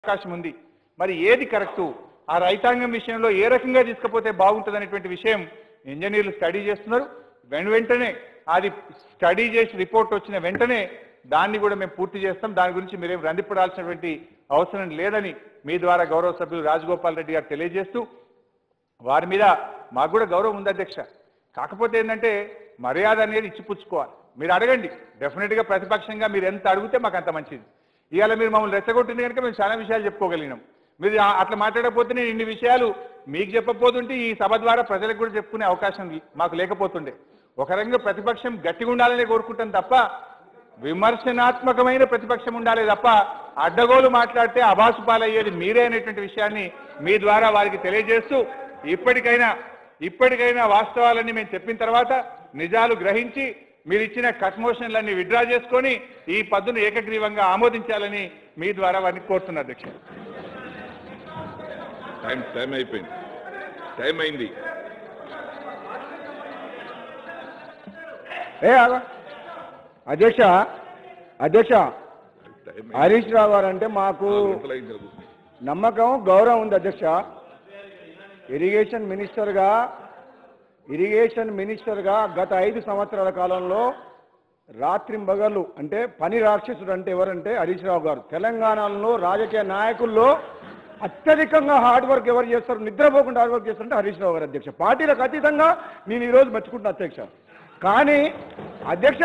అవకాశం ఉంది మరి ఏది కరెక్టు ఆ రైతాంగం విషయంలో ఏ రకంగా తీసుకపోతే బాగుంటుంది అనేటువంటి విషయం ఇంజనీర్లు స్టడీ చేస్తున్నారు వెను వెంటనే అది స్టడీ చేసి రిపోర్ట్ వచ్చిన వెంటనే దాన్ని కూడా మేము పూర్తి చేస్తాం దాని గురించి మీరేం రందిపడాల్సినటువంటి అవసరం లేదని మీ ద్వారా గౌరవ సభ్యులు రాజగోపాల్ రెడ్డి గారు తెలియజేస్తూ వారి మీద మాకు కూడా గౌరవం ఉంది అధ్యక్ష కాకపోతే ఏంటంటే మర్యాద అనేది ఇచ్చిపుచ్చుకోవాలి మీరు అడగండి డెఫినెట్గా ప్రతిపక్షంగా మీరు ఎంత అడిగితే మాకు అంత మంచిది ఇవాళ మీరు మమ్మల్ని రెచ్చగొట్టింది కనుక మేము చాలా విషయాలు చెప్పుకోగలిగినాం మీరు ఆ- అట్లా మాట్లాడకపోతే నేను ఇన్ని విషయాలు మీకు చెప్పకపోతుంటే ఈ సభ ద్వారా ప్రజలకు కూడా చెప్పుకునే అవకాశం మాకు లేకపోతుండే ఒక రంగంలో ప్రతిపక్షం గట్టిగా ఉండాలని కోరుకుంటాం తప్ప విమర్శనాత్మకమైన ప్రతిపక్షం ఉండాలి తప్ప అడ్డగోలు మాట్లాడితే అబాసు పాలయ్యేది మీరే అనేటువంటి విషయాన్ని మీ ద్వారా వారికి తెలియజేస్తూ ఇప్పటికైనా ఇప్పటికైనా వాస్తవాలన్నీ మేము చెప్పిన తర్వాత నిజాలు గ్రహించి మీరు ఇచ్చిన కట్ మోషన్లన్నీ విడ్రా చేసుకొని ఈ పద్దును ఏకగ్రీవంగా ఆమోదించాలని మీ ద్వారా వారిని కోరుతున్నా అధ్యక్ష టైం టైం అయిపోయింది టైం అయింది ఏ ఆగు. అధ్యక్ష అధ్యక్ష టైం అయింది. హరీష్ రావు గారు అంటే మాకు నాలుగు గంటలు అయింది జరుగు. నమ్మకం గౌరవం ఉంది అధ్యక్ష ఇరిగేషన్ మినిస్టర్గా ఇరిగేషన్ మినిస్టర్గా గత ఐదు సంవత్సరాల కాలంలో రాత్రింబగళ్ళు అంటే పని రాక్షసుడు అంటే ఎవరంటే హరీష్ రావు గారు తెలంగాణలో రాజకీయ నాయకుల్లో అత్యధికంగా హార్డ్ వర్క్ ఎవరు చేస్తారు నిద్రపోకుండా హార్డ్ వర్క్ చేస్తారంటే హరీష్ రావు గారు అధ్యక్ష పార్టీలకు అతీతంగా నేను ఈరోజు మెచ్చుకుంటున్నా అధ్యక్ష కానీ అధ్యక్ష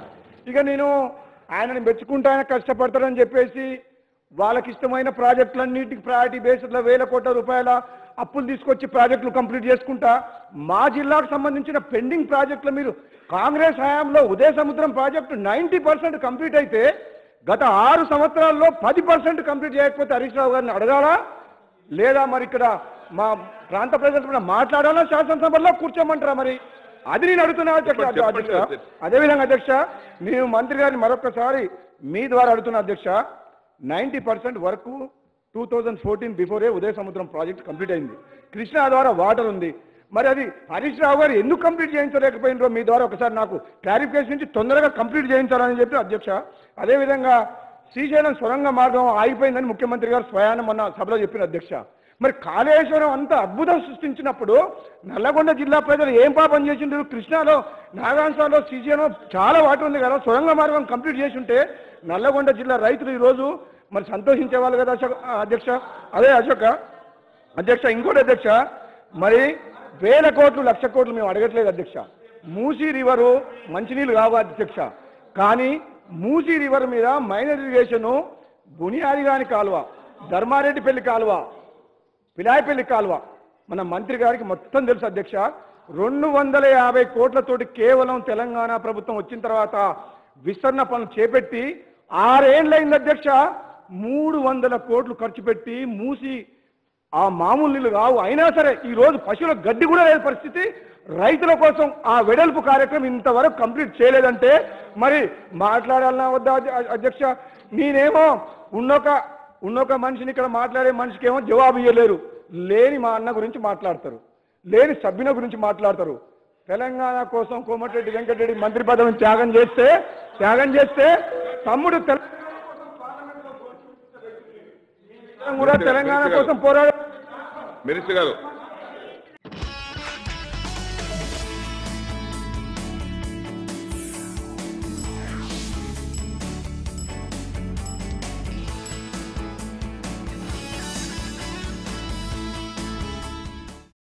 ఇక నేను ఆయనని మెచ్చుకుంటా ఆయన కష్టపడతాడని చెప్పేసి వాళ్ళకి ఇష్టమైన ప్రాజెక్టులన్నిటికి ప్రయారిటీ బేస్లో వేల కోట్ల రూపాయల అప్పులు తీసుకొచ్చి ప్రాజెక్టులు కంప్లీట్ చేసుకుంటా మా జిల్లాకు సంబంధించిన పెండింగ్ ప్రాజెక్టులు మీరు కాంగ్రెస్ హయాంలో ఉదయ సముద్రం ప్రాజెక్టు నైంటీ పర్సెంట్ కంప్లీట్ అయితే గత ఆరు సంవత్సరాల్లో పది పర్సెంట్ కంప్లీట్ చేయకపోతే హరీష్ రావు గారిని అడగాలా లేదా మరి ఇక్కడ మా ప్రాంత ప్రజలతో కూడా మాట్లాడాలా శాసనసభలో కూర్చోమంటారా మరి అది నేను అడుగుతున్నా అధ్యక్ష చెప్పండి, అధ్యక్ష చెప్పండి. అదేవిధంగా అధ్యక్ష నేను మంత్రి గారిని మరొకసారి మీ ద్వారా అడుగుతున్నా అధ్యక్ష ninety percent work two thousand fourteen before Udaya Samudram project complete అయింది కృష్ణా ద్వారా వాటర్ ఉంది మరి అది హరీష్ రావు గారు ఎందుకు కంప్లీట్ చేయించలేకపోయినరో మీ ద్వారా ఒకసారి నాకు క్లారిఫికేషన్ ఇచ్చి తొందరగా కంప్లీట్ చేయించాలని చెప్పి అధ్యక్ష అదేవిధంగా శ్రీశైలం సొరంగ మార్గం ఆగిపోయిందని ముఖ్యమంత్రి గారు స్వయానం మొన్న సభలో చెప్పిన అధ్యక్ష మరి కాళేశ్వరం అంత అద్భుతం సృష్టించినప్పుడు నల్లగొండ జిల్లా ప్రజలు ఏం పాపం చేసిండ్రు కృష్ణాలో నాగాంశాలో శ్రీశైలం చాలా వాటర్ ఉంది కదా సొరంగ మార్గం కంప్లీట్ చేసి ఉంటే నల్లగొండ జిల్లా రైతులు ఈరోజు మరి సంతోషించేవాళ్ళు కదా అశోక్ ఆ, అధ్యక్ష అదే అశోక అధ్యక్ష ఇంకోటి అధ్యక్ష మరి వేల కోట్లు లక్ష కోట్లు మేము అడగట్లేదు అధ్యక్ష మూసీ రివరు మంచినీళ్ళు కావాలి అధ్యక్ష కానీ మూసీ రివర్ మీద మైనర్ ఇరిగేషను బునియాదిగాని కాలువ ధర్మారెడ్డిపల్లి కాలువ పిలాయపల్లి కాలువ మన మంత్రి గారికి మొత్తం తెలుసు అధ్యక్ష రెండు వందల యాభై కోట్లతోటి కేవలం తెలంగాణ ప్రభుత్వం వచ్చిన తర్వాత విస్తరణ పనులు చేపట్టి ఆరేండ్లైంది అధ్యక్ష మూడు వందల కోట్లు ఖర్చు పెట్టి మూసి ఆ మామూలు నీళ్ళు రావు అయినా సరే ఈ రోజు పశువుల గడ్డి కూడా లేని పరిస్థితి రైతుల కోసం ఆ వెడల్పు కార్యక్రమం ఇంతవరకు కంప్లీట్ చేయలేదంటే మరి మాట్లాడాలన్నా వద్దా అధ్య- అధ్యక్ష నేనేమో ఉన్నొక ఉన్నొక మనిషిని ఇక్కడ మాట్లాడే మనిషికి ఏమో జవాబు ఇవ్వలేరు లేని మా అన్న గురించి మాట్లాడతారు లేని సభ్యుల గురించి మాట్లాడతారు తెలంగాణ కోసం కోమటిరెడ్డి వెంకటరెడ్డి మంత్రి పదవిని త్యాగం చేస్తే త్యాగం చేస్తే తమ్ముడు తెలంగాణ కూడా తెలంగాణ కోసం పోరాడు మినిస్టర్ గారు